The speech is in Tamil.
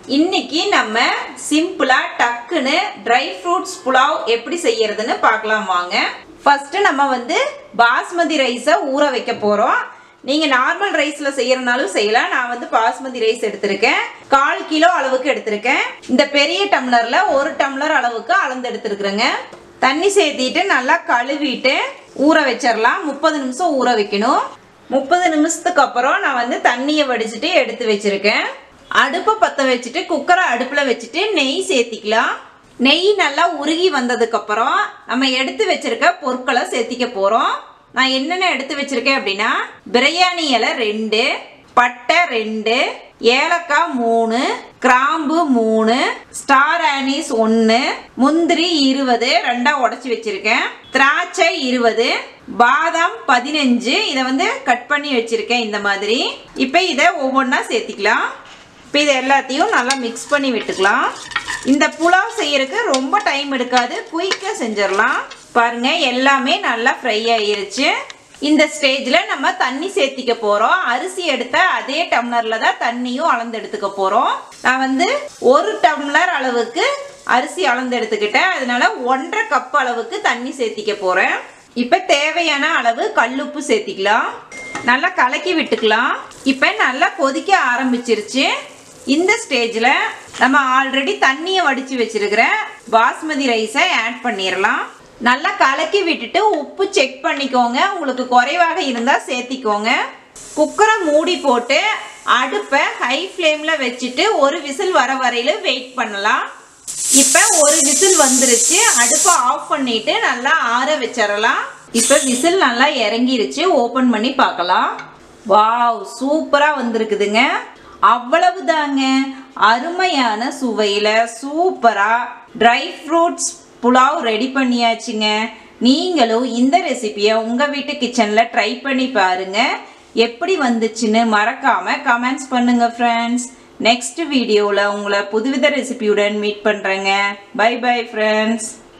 இன்னைக்கு நம்ம சிம்பிளா டக்குன்னு ட்ரை ஃப்ரூட்ஸ் புலாவ் எப்படி செய்யறதுன்னு பார்க்கலாம் வாங்க ஃபர்ஸ்ட் நம்ம வந்து பாஸ்மதி ரைஸை ஊற வைக்க போறோம் நீங்க நார்மல் ரைஸ்ல செய்யறனாலும் செய்யலாம் நான் வந்து பாஸ்மதி ரைஸ் எடுத்திருக்கேன் கால் கிலோ அளவுக்கு எடுத்திருக்கேன் இந்த பெரிய டம்ளர்ல ஒரு டம்ளர் அளவுக்கு அளந்து எடுத்திருக்கிறேங்க தண்ணி சேர்த்திட்டு நல்லா கழுவிட்டு ஊற வச்சிடலாம் முப்பது நிமிஷம் ஊற வைக்கணும் முப்பது நிமிஷத்துக்கு அப்புறம் நான் வந்து தண்ணியை வடிச்சிட்டு எடுத்து வச்சிருக்கேன் அடுப்பை பற்ற வச்சுட்டு குக்கரை அடுப்பில் வச்சுட்டு நெய் சேர்த்திக்கலாம் நெய் நல்லா உருகி வந்ததுக்கு அப்புறம் நம்ம எடுத்து வச்சிருக்க பொருட்களை சேர்த்திக்க போகிறோம் நான் என்னென்ன எடுத்து வச்சிருக்கேன் அப்படின்னா பிரியாணி இலை ரெண்டு பட்டை ரெண்டு ஏலக்காய் மூணு கிராம்பு மூணு ஸ்டார் ஆனிஸ் ஒன்று முந்திரி இருபது ரெண்டா உடச்சி வச்சிருக்கேன் திராட்சை இருபது பாதாம் பதினஞ்சு இதை வந்து கட் பண்ணி வச்சிருக்கேன் இந்த மாதிரி இப்போ இதை ஒவ்வொன்றா சேர்த்திக்கலாம் இப்போ இதை எல்லாத்தையும் நல்லா மிக்ஸ் பண்ணி விட்டுக்கலாம் இந்த புலாவ் செய்யறதுக்கு ரொம்ப டைம் எடுக்காது குயிக்காக செஞ்சிடலாம் பாருங்க எல்லாமே நல்லா ஃப்ரை ஆயிருச்சு இந்த ஸ்டேஜில் நம்ம தண்ணி சேர்த்திக்க போகிறோம் அரிசி எடுத்த அதே டம்ளரில் தான் தண்ணியும் அளந்து எடுத்துக்க போகிறோம் நான் வந்து ஒரு டம்ளர் அளவுக்கு அரிசி அளந்து எடுத்துக்கிட்டேன் அதனால ஒன்றரை கப் அளவுக்கு தண்ணி சேர்த்திக்க போகிறேன் இப்போ தேவையான அளவு கல்லுப்பு சேர்த்திக்கலாம் நல்லா கலக்கி விட்டுக்கலாம் இப்போ நல்லா கொதிக்க ஆரம்பிச்சிருச்சு இந்த ஸ்டேஜில் நம்ம ஆல்ரெடி தண்ணியை வடித்து வச்சிருக்கிற பாஸ்மதி ரைஸை ஆட் பண்ணிடலாம் நல்லா கலக்கி விட்டுட்டு உப்பு செக் பண்ணிக்கோங்க உங்களுக்கு குறைவாக இருந்தால் சேர்த்திக்கோங்க குக்கரை மூடி போட்டு அடுப்பை ஹை ஃப்ளேமில் வச்சுட்டு ஒரு விசில் வர வரையில வெயிட் பண்ணலாம் இப்போ ஒரு விசில் வந்துருச்சு அடுப்பை ஆஃப் பண்ணிட்டு நல்லா ஆற வச்சிடலாம் இப்போ விசில் நல்லா இறங்கிருச்சு ஓப்பன் பண்ணி பார்க்கலாம் வாவ் சூப்பராக வந்திருக்குதுங்க அவ்வளவுதாங்க அருமையான சுவையில் சூப்பராக ட்ரை ஃப்ரூட்ஸ் புலாவ் ரெடி பண்ணியாச்சுங்க நீங்களும் இந்த ரெசிபியை உங்கள் வீட்டு கிச்சனில் ட்ரை பண்ணி பாருங்க எப்படி வந்துச்சுன்னு மறக்காம கமெண்ட்ஸ் பண்ணுங்க ஃப்ரெண்ட்ஸ் நெக்ஸ்ட் வீடியோவில் உங்களை புதுவித ரெசிபியுடன் மீட் பண்ணுறேங்க பை பை ஃப்ரெண்ட்ஸ்